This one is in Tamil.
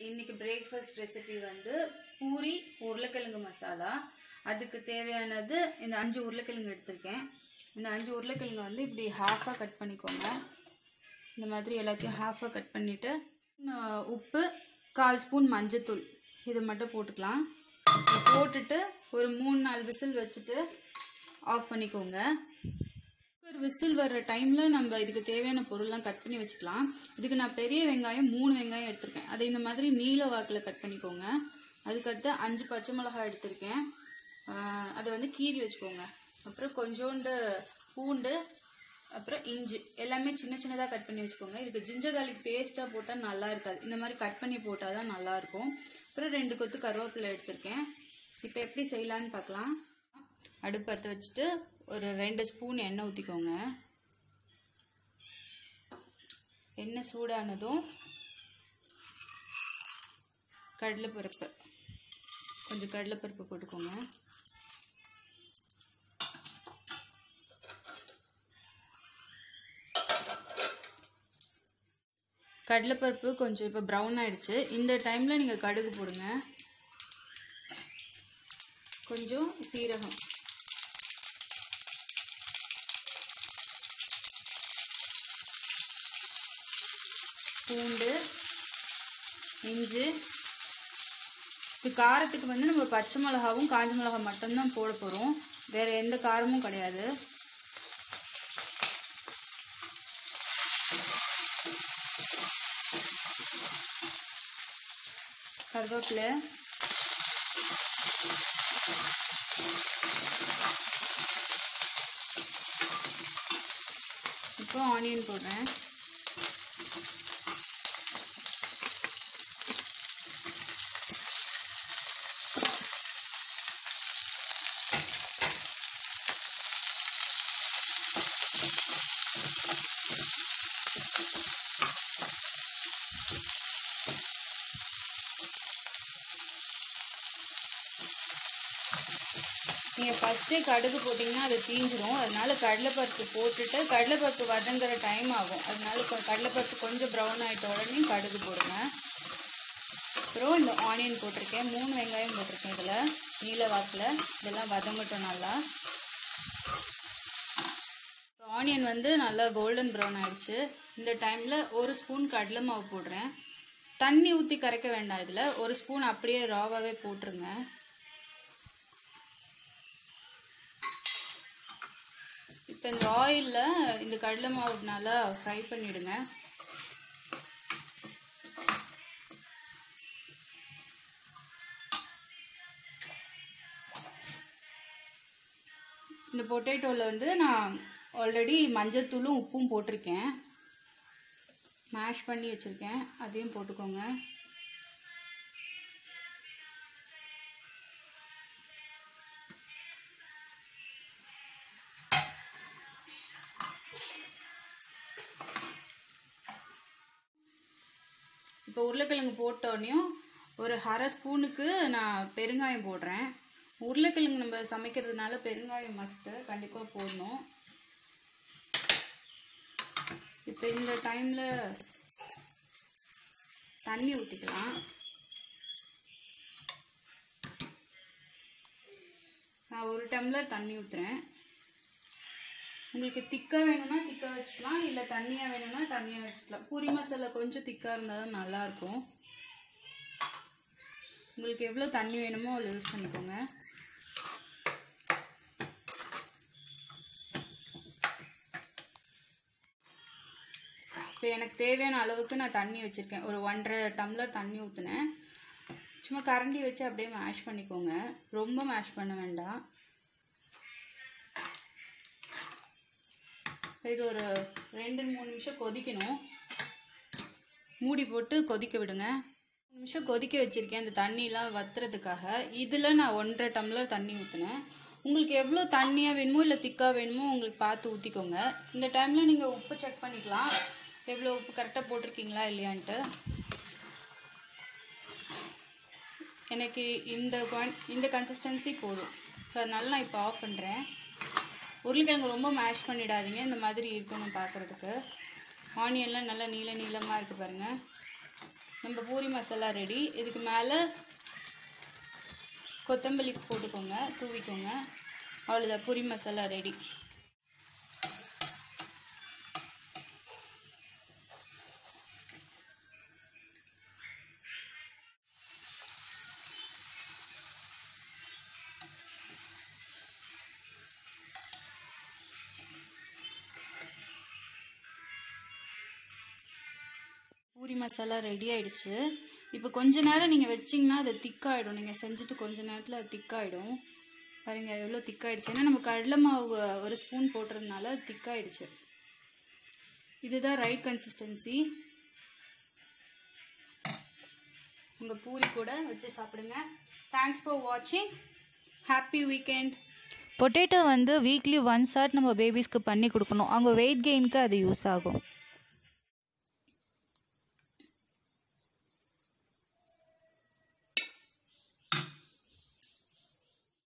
இன்னைக்கு பிரேக்ஃபாஸ்ட் ரெசிபி வந்து பூரி உருளைக்கிழங்கு மசாலா அதுக்கு தேவையானது இந்த அஞ்சு உருளைக்கிழங்கு எடுத்திருக்கேன் இந்த அஞ்சு உருளைக்கிழங்கு வந்து இப்படி ஹாஃபாக கட் பண்ணிக்கோங்க இந்த மாதிரி எல்லாத்தையும் ஹாஃபாக கட் பண்ணிவிட்டு உப்பு கால் ஸ்பூன் மஞ்சத்தூள் இது மட்டும் போட்டுக்கலாம் இது போட்டுட்டு ஒரு மூணு நாலு விசில் வச்சுட்டு ஆஃப் பண்ணிக்கோங்க ஒரு விசில் வர்ற டைமில் நம்ம இதுக்கு தேவையான பொருள்லாம் கட் பண்ணி வச்சுக்கலாம் இதுக்கு நான் பெரிய வெங்காயம் மூணு வெங்காயம் எடுத்திருக்கேன் அதை இந்த மாதிரி நீல வாக்கில் கட் பண்ணிக்கோங்க அதுக்கடுத்து அஞ்சு பச்சை மிளகாய் எடுத்திருக்கேன் ஆஹ் அதை வந்து கீறி வச்சுக்கோங்க அப்புறம் கொஞ்சோண்டு பூண்டு அப்புறம் இஞ்சி எல்லாமே சின்ன சின்னதாக கட் பண்ணி வச்சுக்கோங்க இதுக்கு ஜிஞ்சர் garlic பேஸ்ட்டாக போட்டால் நல்லா இருக்காது இந்த மாதிரி கட் பண்ணி போட்டால் தான் நல்லாயிருக்கும் அப்புறம் ரெண்டு கொத்து கருவேப்பிலை எடுத்திருக்கேன் இப்போ எப்படி செய்யலான்னு பார்க்கலாம் அடுப்பு பற்ற வச்சுட்டு ஒரு ரெண்டு ஸ்பூன் எண்ணெய் ஊற்றிக்கோங்க எண்ணெய் சூடானதும் கடலைப்பருப்பு கொஞ்சம் கடலைப்பருப்பு போட்டுக்கோங்க கடலைப்பருப்பு கொஞ்சம் இப்போ ப்ரௌன் ஆயிடுச்சு இந்த டைமில் நீங்கள் கடுகு போடுங்க கொஞ்சம் சீரகம் பூண்டு இஞ்சி இது காரத்துக்கு வந்து நம்ம பச்சை மிளகாவும் காஞ்ச மிளகா மட்டும்தான் போட போகிறோம் வேறு எந்த காரமும் கிடையாது கருவேப்பிலை இப்போ ஆனியன் போடுறேன் நீங்கள் ஃபஸ்ட்டே கடுகு போட்டிங்கன்னா அது தீஞ்சிரும் அதனால கடலைப்பருப்பு போட்டுட்டு கடலைப்பருப்பு வதங்குற டைம் ஆகும் அதனால கொ- கடலைப்பருப்பு கொஞ்சம் ப்ரௌன் ஆகிட்ட உடனே கடுகு போடுங்க அப்புறம் இந்த ஆனியன் போட்டிருக்கேன் மூணு வெங்காயம் போட்டிருக்கேன் இதில் நீல வாக்கில் இதெல்லாம் வதங்கட்டும் நல்லா ஆனியன் வந்து நல்லா கோல்டன் ப்ரௌன் ஆயிடுச்சு இந்த டைமில் ஒரு ஸ்பூன் கடலை மாவு போடுறேன் தண்ணி ஊற்றி கரைக்க வேண்டாம் இதில் ஒரு ஸ்பூன் அப்படியே ராவாகவே போட்டுருங்க இப்போ இந்த ஆயிலில் இந்த கடலை மாவு நல்லா ஃப்ரை பண்ணிவிடுங்க இந்த பொட்டேட்டோவில் வந்து நான் ஆல்ரெடி மஞ்சத்தூளும் உப்பும் போட்டிருக்கேன் மேஷ் பண்ணி வச்சுருக்கேன் அதையும் போட்டுக்கோங்க இப்போ உருளைக்கிழங்கு போட்டோடனையும் ஒரு அரை ஸ்பூனுக்கு நான் பெருங்காயம் போடுறேன் உருளைக்கிழங்கு நம்ம சமைக்கிறதுனால பெருங்காயம் மஸ்ட்டு கண்டிப்பாக போடணும் இப்போ இந்த டைமில் தண்ணி ஊற்றிக்கலாம் நான் ஒரு டம்ளர் தண்ணி ஊற்றுறேன் உங்களுக்கு திக்காக வேணும்னா திக்காக வச்சுக்கலாம் இல்லை தண்ணியாக வேணும்னா தண்ணியாக வச்சுக்கலாம் பூரி மசாலா கொஞ்சம் திக்காக இருந்தால் தான் நல்லாயிருக்கும் உங்களுக்கு எவ்வளோ தண்ணி வேணுமோ அவ்வளோ யூஸ் பண்ணிக்கோங்க இப்போ எனக்கு தேவையான அளவுக்கு நான் தண்ணி வச்சுருக்கேன் ஒரு ஒன்றரை டம்ளர் தண்ணி ஊற்றினேன் சும்மா கரண்டி வச்சு அப்படியே மேஷ் பண்ணிக்கோங்க ரொம்ப மேஷ் பண்ண வேண்டாம் இது ஒரு ரெண்டு மூணு நிமிஷம் கொதிக்கணும் மூடி போட்டு கொதிக்க விடுங்க மூணு நிமிஷம் கொதிக்க வச்சுருக்கேன் இந்த தண்ணிலாம் வத்துறதுக்காக இதில் நான் ஒன்றரை டம்ளர் தண்ணி ஊற்றினேன் உங்களுக்கு எவ்வளோ தண்ணியாக வேணுமோ இல்லை திக்காக வேணுமோ உங்களுக்கு பார்த்து ஊற்றிக்கோங்க இந்த டைமில் நீங்கள் உப்பு செக் பண்ணிக்கலாம் எவ்வளோ உப்பு கரெக்டாக போட்டிருக்கீங்களா இல்லையான்ட்டு எனக்கு இந்த குவான் இந்த கன்சிஸ்டன்சி போதும் ஸோ அதனால நான் இப்போ ஆஃப் பண்ணுறேன் உருளைக்கிழங்கு ரொம்ப மேஷ் பண்ணிடாதீங்க இந்த மாதிரி இருக்கணும் பார்க்குறதுக்கு ஆனியன்லாம் நல்லா நீள நீளமாக இருக்குது பாருங்கள் நம்ம பூரி மசாலா ரெடி இதுக்கு மேலே கொத்தமல்லி போட்டுக்கோங்க தூவிக்கோங்க அவ்வளோதான் பூரி மசாலா ரெடி பூரி மசாலா ரெடி ஆயிடுச்சு இப்போ கொஞ்ச நேரம் நீங்கள் வச்சிங்கன்னா அது திக்காயிடும் நீங்கள் செஞ்சுட்டு கொஞ்ச நேரத்தில் அது திக்காயிடும் பாருங்க எவ்வளோ திக்காயிடுச்சு ஏன்னா நம்ம கடலை மாவு ஒரு ஸ்பூன் போட்டுறதுனால அது திக்காயிடுச்சு இதுதான் ரைட் கன்சிஸ்டன்சி உங்கள் பூரி கூட வச்சு சாப்பிடுங்க தேங்க்ஸ் ஃபார் வாட்சிங் ஹாப்பி வீக்கெண்ட் பொட்டேட்டோ வந்து வீக்லி ஒன்ஸ் ஆட் நம்ம பேபிஸ்க்கு பண்ணி கொடுக்கணும் அவங்க வெயிட் கெயினுக்கு அது யூஸ் ஆகும்